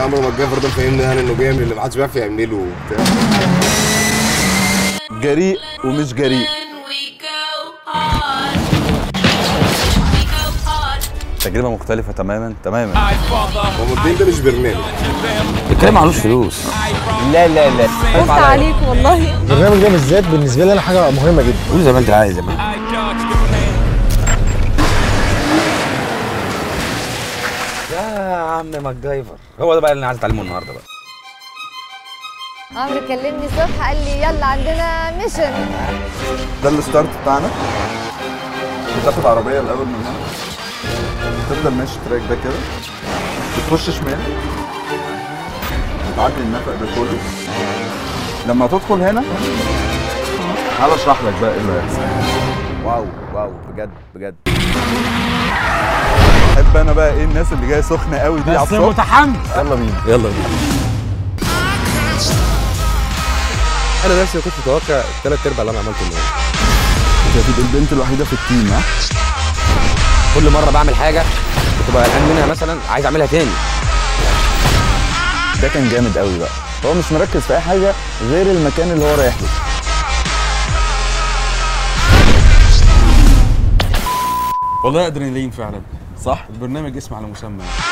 عمرو ماجافر ده فهمني يعني انه بيعمل اللي محدش بيعرف يعمله وبتاع جريء ومش جريء we go hard. We go hard. تجربه مختلفه تماما تماما هو مبدئيا ده مش برنامج الكلام معلوش فلوس لا لا لا خفت عليك والله البرنامج ده بالذات بالنسبه لي انا حاجه مهمه جدا قول زي ما انت عايز يا مان يا عم ماجايفر هو ده بقى اللي انا عايز اتعلمه النهارده بقى عمرو كلمني الصبح قال لي يلا عندنا ميشن ده الستارت بتاعنا بتاخد عربيه الاول من هنا تفضل ماشي التراك ده كده بتخش شمال بتعدي النفق ده كله لما تدخل هنا تعال اشرح لك بقى ايه اللي هيحصل واو واو بجد بجد احب انا بقى ايه الناس اللي جايه سخنه قوي دي على الصبح متحمس يلا بينا يلا بينا انا نفسي ما كنتش متوقع الثلاث ارباع اللي انا عملته النهارده انت هتبقى البنت الوحيده في التيم ها كل مره بعمل حاجه كنت بقى قلقان منها مثلا عايز اعملها تاني ده كان جامد قوي بقى هو مش مركز في اي حاجه غير المكان اللي هو رايح له والله ادرينالين فعلا صح البرنامج اسم على مسمى